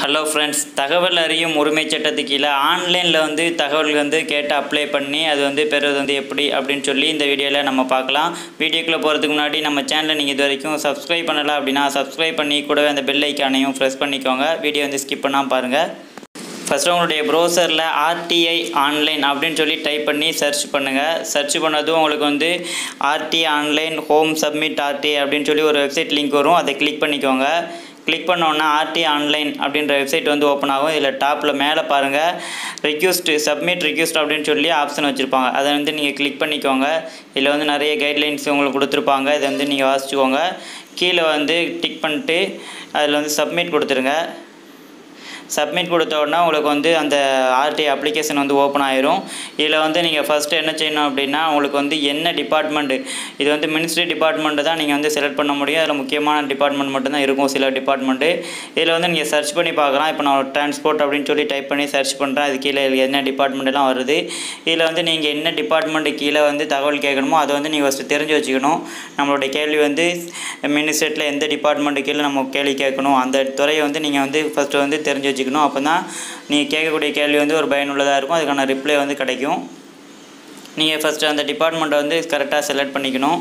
hello friends தகவல் அறியும் உரிமை சட்டத்துக்கு கீழே ஆன்லைனில் வந்து தகவல் வந்து கேட்டு அப்ளை பண்ணி அது வந்து பெறுவது வந்து எப்படி அப்படின்னு சொல்லி இந்த வீடியோவில் நம்ம பார்க்கலாம் வீடியோக்குள்ளே போகிறதுக்கு முன்னாடி நம்ம சேனலை நீங்கள் இது வரைக்கும் சப்ஸ்கிரைப் பண்ணலை அப்படின்னா சப்ஸ்கிரைப் பண்ணி கூடவே அந்த பெல் ஐக்கானையும் ப்ரெஸ் பண்ணிக்கோங்க வீடியோ வந்து ஸ்கிப் பண்ணாமல் பாருங்கள் ஃபஸ்ட்டு உங்களுடைய ப்ரௌசரில் ஆர்டிஐ ஆன்லைன் அப்படின்னு சொல்லி டைப் பண்ணி சர்ச் பண்ணுங்கள் சர்ச் பண்ணதும் உங்களுக்கு வந்து RTI online home submit RTI அப்படின்னு சொல்லி ஒரு வெப்சைட் லிங்க் வரும் அதை கிளிக் பண்ணிக்கோங்க கிளிக் பண்ணோன்னா ஆர்டி ஆன்லைன் அப்படின்ற வெப்சைட் வந்து ஓப்பன் ஆகும் இதில் டாப்பில் மேலே பாருங்கள் ரெக்யூஸ்ட் சப்மிட் ரெக்யூஸ்ட் அப்படின்னு சொல்லி ஆப்ஷன் வச்சுருப்பாங்க அதை வந்து நீங்கள் கிளிக் பண்ணிக்கோங்க இதில் வந்து நிறைய கைட்லைன்ஸ் உங்களுக்கு கொடுத்துருப்பாங்க இதை வந்து நீங்கள் வாசிச்சுக்கோங்க கீழே வந்து டிக் பண்ணிட்டு அதில் வந்து சப்மிட் கொடுத்துருங்க சப்மிட் கொடுத்த உடனே உங்களுக்கு வந்து அந்த ஆர்டி அப்ளிகேஷன் வந்து ஓப்பன் ஆயிரும் இதில் வந்து நீங்கள் ஃபஸ்ட்டு என்ன செய்யணும் அப்படின்னா உங்களுக்கு வந்து என்ன டிபார்ட்மெண்ட்டு இது வந்து மினிஸ்ட்ரி டிபார்ட்மெண்ட்டு தான் நீங்கள் வந்து செலக்ட் பண்ண முடியும் அதில் முக்கியமான டிபார்ட்மெண்ட் மட்டும்தான் இருக்கும் சில டிபார்ட்மெண்ட்டு இதில் வந்து நீங்கள் சர்ச் பண்ணி பார்க்கலாம் இப்போ நான் டிரான்ஸ்போர்ட் அப்படின்னு சொல்லி டைப் பண்ணி சர்ச் பண்ணுறேன் அது கீழே என்ன டிபார்ட்மெண்ட்லாம் வருது இதில் வந்து நீங்கள் என்ன டிபார்ட்மெண்ட்டு கீழே வந்து தகவல் கேட்கணுமோ அதை வந்து நீங்கள் ஃபஸ்ட்டு தெரிஞ்சு வச்சுக்கணும் நம்மளுடைய கேள்வி வந்து மினிஸ்ட்ரேட்டில் எந்த டிபார்ட்மெண்ட்டு கீழே நம்ம கேள்வி கேட்கணும் அந்த துறையை வந்து நீங்கள் வந்து ஃபஸ்ட்டு வந்து தெரிஞ்சு வச்சுக்கணும் அப்போ தான் நீங்கள் கேட்கக்கூடிய கேள்வி வந்து ஒரு பயனுள்ளதாக இருக்கும் அதுக்கான ரிப்ளை வந்து கிடைக்கும் நீங்கள் ஃபஸ்ட்டு அந்த டிபார்ட்மெண்ட்டை வந்து கரெக்டாக செலக்ட் பண்ணிக்கணும்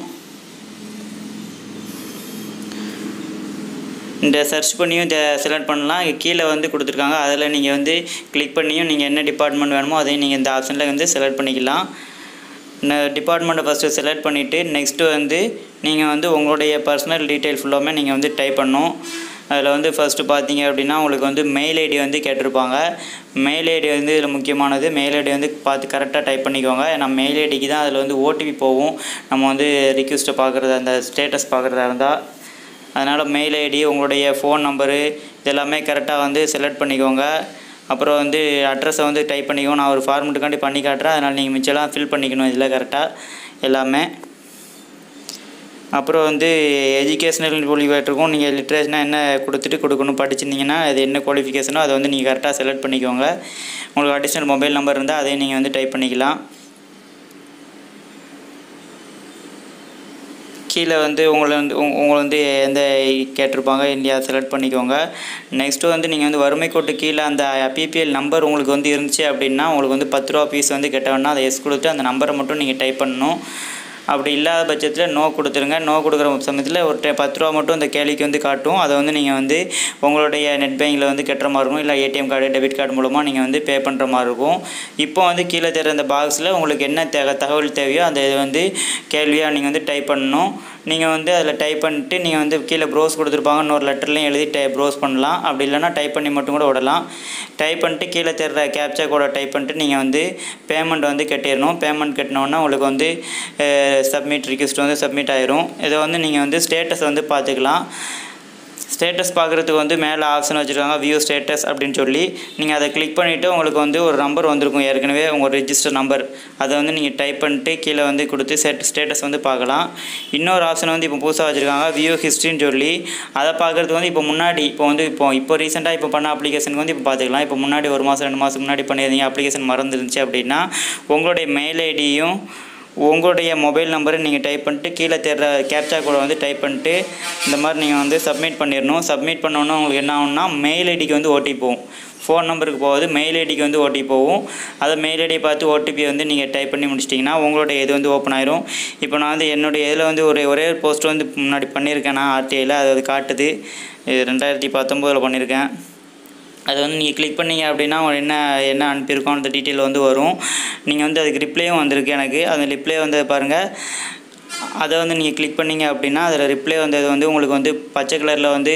இந்த சர்ச் பண்ணியும் இதை செலக்ட் பண்ணலாம் இங்க கீழே வந்து கொடுத்துருக்காங்க அதில் நீங்கள் வந்து கிளிக் பண்ணியும் நீங்கள் என்ன டிபார்ட்மெண்ட் வேணுமோ அதையும் நீங்கள் இந்த ஆப்ஷனில் வந்து செலக்ட் பண்ணிக்கலாம் இந்த டிபார்ட்மெண்ட்டை ஃபஸ்ட்டு செலக்ட் பண்ணிவிட்டு நெக்ஸ்ட்டு வந்து நீங்கள் வந்து உங்களுடைய பர்சனல் டீட்டெயில் ஃபுல்லாமே நீங்கள் வந்து டைப் பண்ணணும் அதில் வந்து ஃபஸ்ட்டு பார்த்தீங்க அப்படின்னா உங்களுக்கு வந்து மெயில் ஐடி வந்து கேட்டிருப்பாங்க மெயில் ஐடி வந்து இதில் முக்கியமானது மெயில் ஐடி வந்து பார்த்து கரெக்டாக டைப் பண்ணிக்கோங்க ஏன்னா மெயில் ஐடிக்கு தான் அதில் வந்து ஓடிபி போகும் நம்ம வந்து ரிக்வெஸ்ட்டை பார்க்குறதா அந்த ஸ்டேட்டஸ் பார்க்குறதா இருந்தால் அதனால் மெயில் ஐடி உங்களுடைய ஃபோன் நம்பரு இதெல்லாமே கரெக்டாக வந்து செலக்ட் பண்ணிக்கோங்க அப்புறம் வந்து அட்ரஸை வந்து டைப் பண்ணிக்கோங்க நான் ஒரு ஃபார்மெட்டுக்காண்டி பண்ணி காட்டுறேன் அதனால் நீங்கள் மிச்சம்லாம் ஃபில் பண்ணிக்கணும் இதில் கரெக்டாக எல்லாமே அப்புறம் வந்து எஜுகேஷ்னல் குவாலிஃபைட் நீங்கள் லிட்ரேஷனாக என்ன கொடுத்துட்டு கொடுக்கணும் படிச்சிருந்தீங்கன்னா அது என்ன குவாலிஃபிகேஷனோ அதை வந்து நீங்கள் கரெக்டாக செலக்ட் பண்ணிக்கோங்க உங்களுக்கு அடிஷ்னல் மொபைல் நம்பர் இருந்தால் அதையும் நீங்கள் வந்து டைப் பண்ணிக்கலாம் கீழே வந்து உங்களை வந்து உங் உங்களை வந்து எந்த கேட்டிருப்பாங்க இந்தியா செலக்ட் பண்ணிக்கோங்க நெக்ஸ்ட்டு வந்து நீங்கள் வந்து வறுமை கோட்டு கீழே அந்த பிபிஎல் நம்பர் உங்களுக்கு வந்து இருந்துச்சு அப்படின்னா உங்களுக்கு வந்து பத்து ரூபா ஃபீஸ் வந்து கட்ட வேணா அதை எஸ் கொடுத்து அந்த நம்பரை மட்டும் நீங்கள் டைப் பண்ணணும் அப்படி இல்லாத பட்சத்தில் நோ கொடுத்துருங்க நோ கொடுக்குற சமயத்தில் ஒரு டெ- பத்து ரூபா மட்டும் அந்த கேள்விக்கு வந்து காட்டும் அதை வந்து நீங்கள் வந்து உங்களுடைய நெட் பேங்கில் வந்து கட்டுற மாதிரி இருக்கும் இல்லை ஏடிஎம் கார்டு டெபிட் கார்டு மூலமாக நீங்கள் வந்து பே பண்ணுற மாதிரி இருக்கும் இப்போ வந்து கீழே தெரிய அந்த பாக்ஸில் உங்களுக்கு என்ன தேவை தகவல் தேவையோ அந்த இது வந்து கேள்வியாக நீங்கள் வந்து டைப் பண்ணணும் நீங்கள் வந்து அதில் டைப் பண்ணிட்டு நீங்கள் வந்து கீழே ப்ரோஸ் கொடுத்துருப்பாங்க இன்னொரு லெட்டர்லையும் எழுதி டை ப்ரோஸ் பண்ணலாம் அப்படி இல்லைன்னா டைப் பண்ணி மட்டும் கூட விடலாம் டைப் பண்ணிட்டு கீழே தெரிற கேப்சா கூட டைப் பண்ணிட்டு நீங்கள் வந்து பேமெண்ட் வந்து கட்டிடணும் பேமெண்ட் கட்டினோன்னா உங்களுக்கு வந்து சப்மிட் ரிக்வெஸ்ட் வந்து சப்மிட் ஆயிரும் இதை வந்து நீங்கள் வந்து ஸ்டேட்டஸ் வந்து பார்த்துக்கலாம் ஸ்டேட்டஸ் பார்க்குறதுக்கு வந்து மேலே ஆப்ஷன் வச்சுருக்காங்க வியூ ஸ்டேட்டஸ் அப்படின்னு சொல்லி நீங்கள் அதை கிளிக் பண்ணிவிட்டு உங்களுக்கு வந்து ஒரு நம்பர் வந்திருக்கும் ஏற்கனவே உங்கள் ரெஜிஸ்டர் நம்பர் அதை வந்து நீங்கள் டைப் பண்ணிட்டு கீழே வந்து கொடுத்து செட் ஸ்டேட்டஸ் வந்து பார்க்கலாம் இன்னொரு ஆப்ஷன் வந்து இப்போ புதுசாக வச்சுருக்காங்க வியூ ஹிஸ்ட்ரின்னு சொல்லி அதை பார்க்குறதுக்கு வந்து இப்போ முன்னாடி இப்போ வந்து இப்போ இப்போ ரீசெண்டாக இப்போ பண்ண அப்ளிகேஷனுக்கு வந்து இப்போ பார்த்துக்கலாம் இப்போ முன்னாடி ஒரு மாதம் ரெண்டு மாதம் முன்னாடி பண்ணியிருந்தீங்க அப்ளிகேஷன் மறந்துருந்துச்சு அப்படின்னா உங்களுடைய மெயில் ஐடியும் உங்களுடைய மொபைல் நம்பரை நீங்கள் டைப் பண்ணிட்டு கீழே தேடுற கேப்சா கோடை வந்து டைப் பண்ணிட்டு இந்த மாதிரி நீங்கள் வந்து சப்மிட் பண்ணிடணும் சப்மிட் பண்ணோன்னா உங்களுக்கு என்ன ஆகும்னா மெயில் ஐடிக்கு வந்து ஓடிபி போகும் ஃபோன் நம்பருக்கு போகாது மெயில் ஐடிக்கு வந்து ஓடிபி போகும் அதை மெயில் ஐடியை பார்த்து ஓடிபி வந்து நீங்கள் டைப் பண்ணி முடிச்சிட்டிங்கன்னா உங்களுடைய இது வந்து ஓப்பன் ஆயிரும் இப்போ நான் வந்து என்னுடைய இதில் வந்து ஒரு ஒரே ஒரு போஸ்ட் வந்து முன்னாடி பண்ணியிருக்கேன் நான் ஆர்டிஐயில் அது அது காட்டுது இது ரெண்டாயிரத்தி பத்தொம்போதில் பண்ணியிருக்கேன் அது வந்து நீங்கள் கிளிக் பண்ணீங்க அப்படின்னா உங்களுக்கு என்ன என்ன அனுப்பியிருக்கோம் அந்த டீட்டெயில் வந்து வரும் நீங்கள் வந்து அதுக்கு ரிப்ளையும் வந்திருக்கு எனக்கு அந்த ரிப்ளை வந்து பாருங்கள் அதை வந்து நீங்கள் கிளிக் பண்ணீங்க அப்படின்னா அதில் ரிப்ளை வந்தது வந்து உங்களுக்கு வந்து பச்சை கலரில் வந்து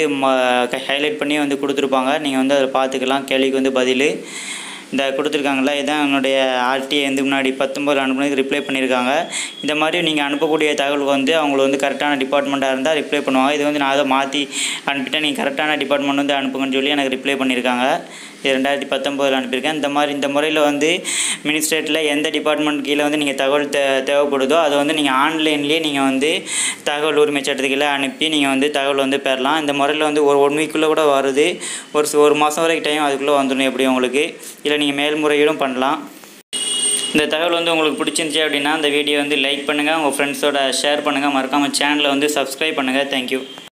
ஹைலைட் பண்ணி வந்து கொடுத்துருப்பாங்க நீங்கள் வந்து அதில் பார்த்துக்கலாம் கேள்விக்கு வந்து பதில் இந்த கொடுத்துருக்காங்களா இதான் என்னுடைய ஆர்டிஐ வந்து முன்னாடி பத்தொம்பது அனுப்புனதுக்கு ரிப்ளை பண்ணியிருக்காங்க இந்த மாதிரி நீங்கள் அனுப்பக்கூடிய தகவல் வந்து அவங்களுக்கு வந்து கரெக்டான டிபார்ட்மெண்ட்டாக இருந்தால் ரிப்ளை பண்ணுவாங்க இது வந்து நான் அதை மாற்றி அனுப்பிட்டேன் நீங்கள் கரெக்டான டிபார்ட்மெண்ட் வந்து அனுப்புங்கன்னு சொல்லி எனக்கு ரிப்ளை பண்ணியிருக்காங்க இது ரெண்டாயிரத்தி பத்தொம்போதில் அனுப்பியிருக்கேன் இந்த மாதிரி இந்த முறையில் வந்து மினிஸ்ட்ரேட்டில் எந்த டிபார்ட்மெண்ட் கீழே வந்து நீங்கள் தகவல் தே தேவைப்படுதோ அதை வந்து நீங்கள் ஆன்லைன்லேயே நீங்கள் வந்து தகவல் உரிமை சட்டத்துக்குள்ளே அனுப்பி நீங்கள் வந்து தகவல் வந்து பெறலாம் இந்த முறையில் வந்து ஒரு ஒன் வீக்குள்ளே கூட வருது ஒரு சி- ஒரு மாதம் வரைக்கும் டைம் அதுக்குள்ளே வந்துடும் எப்படி உங்களுக்கு இல்லை நீங்கள் மேல்முறையீடும் பண்ணலாம் இந்த தகவல் வந்து உங்களுக்கு பிடிச்சிருந்துச்சி அப்படின்னா இந்த வீடியோ வந்து லைக் பண்ணுங்கள் உங்கள் ஃப்ரெண்ட்ஸோட ஷேர் பண்ணுங்கள் மறக்காமல் சேனலை வந்து சப்ஸ்கிரைப் பண்ணுங்கள் தேங்க்யூ